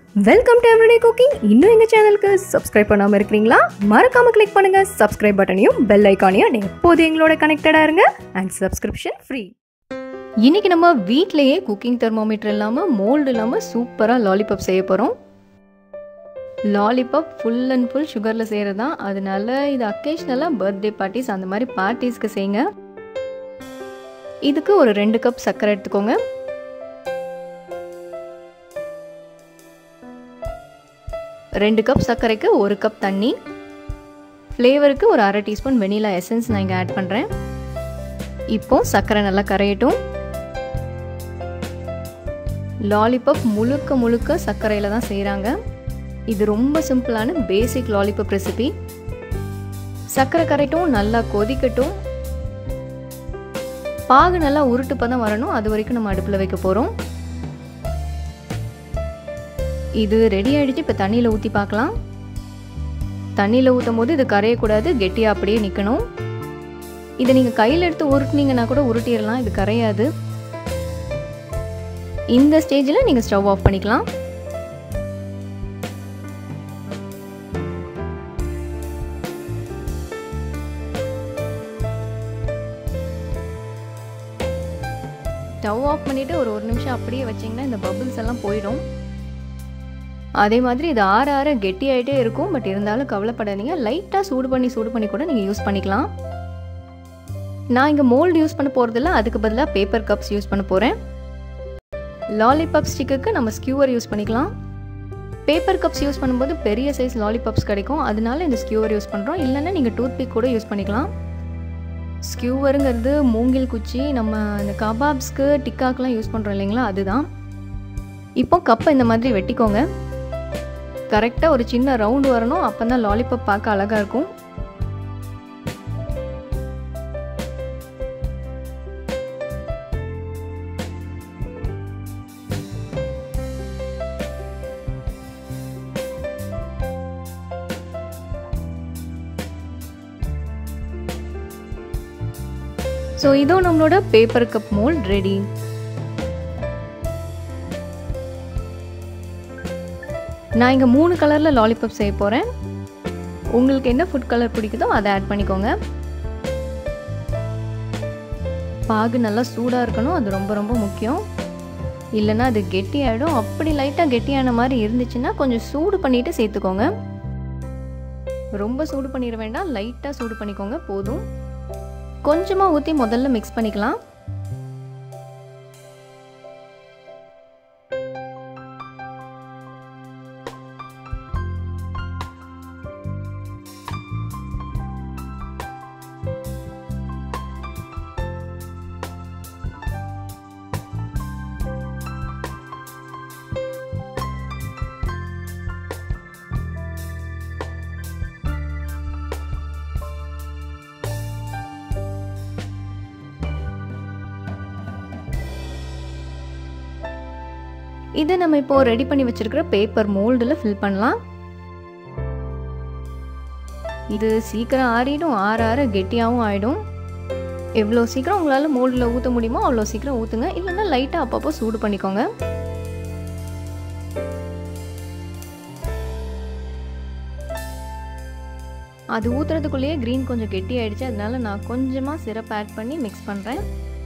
welcome to everyday cooking இன்னும் எங்கள் சேனலுக்கு சப்ஸ்கிரைப் பண்ணாமல் இருக்கிறீங்களா மறக்காம கிளிக் பண்ணுங்க சப்ஸ்கிரைப் பட்டனையும் பெல் ஐக்கானையும் எப்போது எங்களோட கனெக்டடாக இருங்க அண்ட் சப்ஸ்கிரிப்ஷன் ஃப்ரீ இன்னைக்கு நம்ம வீட்லேயே குக்கிங் தெர்மோமீட்டர் இல்லாமல் மோல்டு இல்லாமல் சூப்பராக லாலிபாப் செய்ய போகிறோம் லாலிபாப் ஃபுல் அண்ட் ஃபுல் சுகரில் செய்கிறது தான் அதனால இது அக்கேஷ்னலாக பர்த்டே பார்ட்டிஸ் அந்த மாதிரி பார்ட்டிஸ்க்கு செய்யுங்க இதுக்கு ஒரு ரெண்டு கப் சர்க்கரை எடுத்துக்கோங்க ரெண்டு கப் சர்க்கரைக்கு ஒரு கப் தண்ணி ஃப்ளேவருக்கு ஒரு அரை டீஸ்பூன் வெனிலா எசன்ஸ் நான் இங்கே ஆட் பண்ணுறேன் இப்போ சர்க்கரை நல்லா கரையட்டும் லாலிபப் முழுக்க முழுக்க சர்க்கரையில் தான் செய்கிறாங்க இது ரொம்ப சிம்பிளான பேசிக் லாலிபப் ரெசிபி சர்க்கரை கரைட்டும் நல்லா கொதிக்கட்டும் பாகு நல்லா உருட்டு பதம் வரணும் அது வரைக்கும் நம்ம அடுப்பில் வைக்க போகிறோம் இது ரெடி ஆகிடுச்சு இப்போ தண்ணியில் ஊற்றி பார்க்கலாம் தண்ணியில் ஊற்றும் போது இது கரையக்கூடாது கெட்டியாக அப்படியே நிற்கணும் இதை நீங்கள் கையில் எடுத்து உருட்டினீங்கன்னா கூட உருட்டிடலாம் இது கரையாது இந்த ஸ்டேஜில் நீங்கள் ஸ்டவ் ஆஃப் பண்ணிக்கலாம் ஸ்டவ் ஆஃப் பண்ணிவிட்டு ஒரு ஒரு நிமிஷம் அப்படியே வச்சிங்கன்னா இந்த பபிள்ஸ் எல்லாம் போயிடும் அதே மாதிரி இது ஆற ஆற கெட்டி ஆகிட்டே இருக்கும் பட் இருந்தாலும் கவலைப்படாதீங்க லைட்டாக சூடு பண்ணி சூடு பண்ணி கூட நீங்கள் யூஸ் பண்ணிக்கலாம் நான் இங்கே மோல்டு யூஸ் பண்ண போகிறதில்ல அதுக்கு பதிலாக பேப்பர் கப்ஸ் யூஸ் பண்ண போகிறேன் லாலிபாப் ஸ்டிக்குக்கு நம்ம ஸ்கியூவர் யூஸ் பண்ணிக்கலாம் பேப்பர் கப்ஸ் யூஸ் பண்ணும்போது பெரிய சைஸ் லாலிபாப்ஸ் கிடைக்கும் அதனால இந்த ஸ்கியூவர் யூஸ் பண்ணுறோம் இல்லைன்னா நீங்கள் டூத் பிக் கூட யூஸ் பண்ணிக்கலாம் ஸ்கியூவருங்கிறது மூங்கில் குச்சி நம்ம இந்த கபாப்ஸ்க்கு டிக்காக்கெலாம் யூஸ் பண்ணுறோம் இல்லைங்களா அதுதான் இப்போ கப்பை இந்த மாதிரி வெட்டிக்கோங்க கரெக்டாக ஒரு சின்ன ரவுண்டு வரணும் அப்போ தான் லாலிபாப் பார்க்க அழகாக இருக்கும் ஸோ இதோ நம்மளோட பேப்பர் கப் மோல்ட் ரெடி நான் இங்கே மூணு கலரில் லாலிபாப் செய்ய போகிறேன் உங்களுக்கு என்ன ஃபுட் கலர் பிடிக்குதோ அதை ஆட் பண்ணிக்கோங்க பாகு நல்லா சூடாக இருக்கணும் அது ரொம்ப ரொம்ப முக்கியம் இல்லைன்னா அது கெட்டி ஆகிடும் அப்படி லைட்டாக கெட்டியான மாதிரி இருந்துச்சுன்னா கொஞ்சம் சூடு பண்ணிவிட்டு சேர்த்துக்கோங்க ரொம்ப சூடு பண்ணிட வேண்டாம் லைட்டாக சூடு பண்ணிக்கோங்க போதும் கொஞ்சமாக ஊற்றி முதல்ல மிக்ஸ் பண்ணிக்கலாம் இதை நம்ம இப்போ ரெடி பண்ணி வச்சிருக்கிற பேப்பர் மோல்டில் ஃபில் பண்ணலாம் இது சீக்கிரம் ஆறிடும் ஆற ஆற கெட்டியாகவும் ஆகிடும் எவ்வளோ சீக்கிரம் உங்களால் மோல்டில் ஊற்ற முடியுமோ அவ்வளோ சீக்கிரம் ஊற்றுங்க இல்லைன்னா லைட்டாக அப்பப்போ சூடு பண்ணிக்கோங்க அது ஊற்றுறதுக்குள்ளேயே க்ரீன் கொஞ்சம் கெட்டி ஆயிடுச்சு அதனால நான் கொஞ்சமாக சிரப் ஆட் பண்ணி மிக்ஸ் பண்ணுறேன்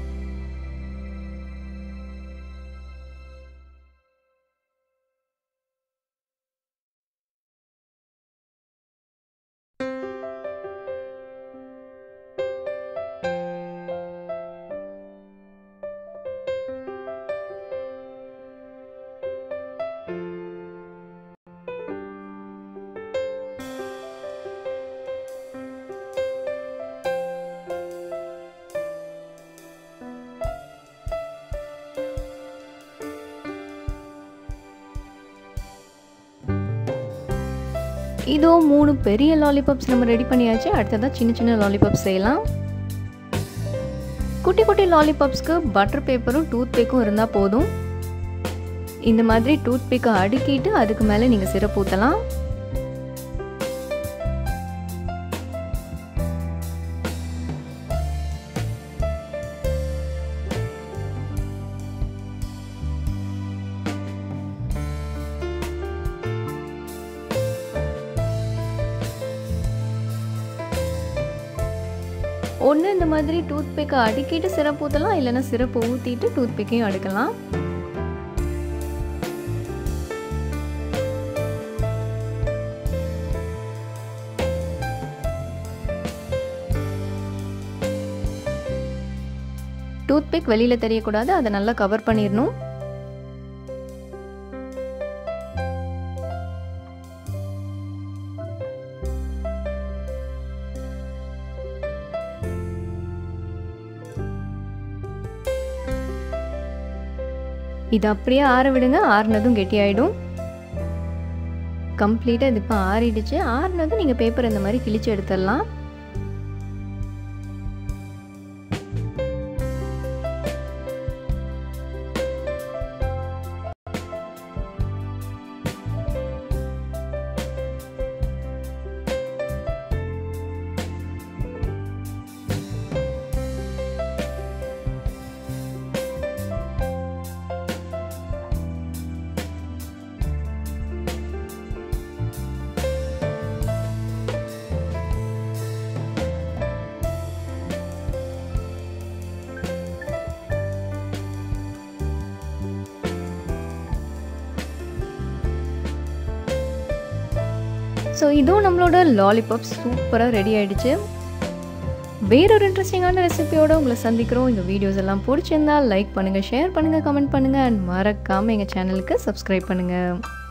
இதோ மூணு பெரிய லாலிபாப்ஸ் நம்ம ரெடி பண்ணியாச்சு அடுத்ததாக சின்ன சின்ன லாலிபாப்ஸ் செய்யலாம் குட்டி குட்டி லாலிபாப்ஸ்க்கு பட்டர் பேப்பரும் டூத் பேக்கும் இருந்தால் போதும் இந்த மாதிரி டூத் பேக்கை அடுக்கிட்டு அதுக்கு மேலே நீங்கள் சிரப் ஊற்றலாம் ஒன்று இந்த மாதிரி டூத் பிக்கை அடுக்கிட்டு சிரப் ஊற்றலாம் இல்லைன்னா சிரப்பை ஊற்றிட்டு டூத் பிக்கையும் அடுக்கலாம் டூத் பிக் வெளியில் தெரியக்கூடாது அதை நல்லா கவர் பண்ணிடணும் இது அப்படியே ஆற விடுங்க ஆறுனதும் கெட்டியாயிடும் கம்ப்ளீட்டாக இது இப்போ ஆறிடுச்சு ஆறுனதும் நீங்கள் பேப்பர் இந்த மாதிரி கிழிச்சு எடுத்துடலாம் ஸோ இதுவும் நம்மளோட லாலிபாப் சூப்பராக ரெடி ஆயிடுச்சு வேறொரு இன்ட்ரெஸ்டிங்கான ரெசிபியோட உங்களை சந்திக்கிறோம் இந்த வீடியோஸ் எல்லாம் பிடிச்சிருந்தா லைக் பண்ணுங்கள் ஷேர் பண்ணுங்கள் கமெண்ட் பண்ணுங்கள் அண்ட் மறக்காமல் எங்கள் சேனலுக்கு சப்ஸ்கிரைப் பண்ணுங்கள்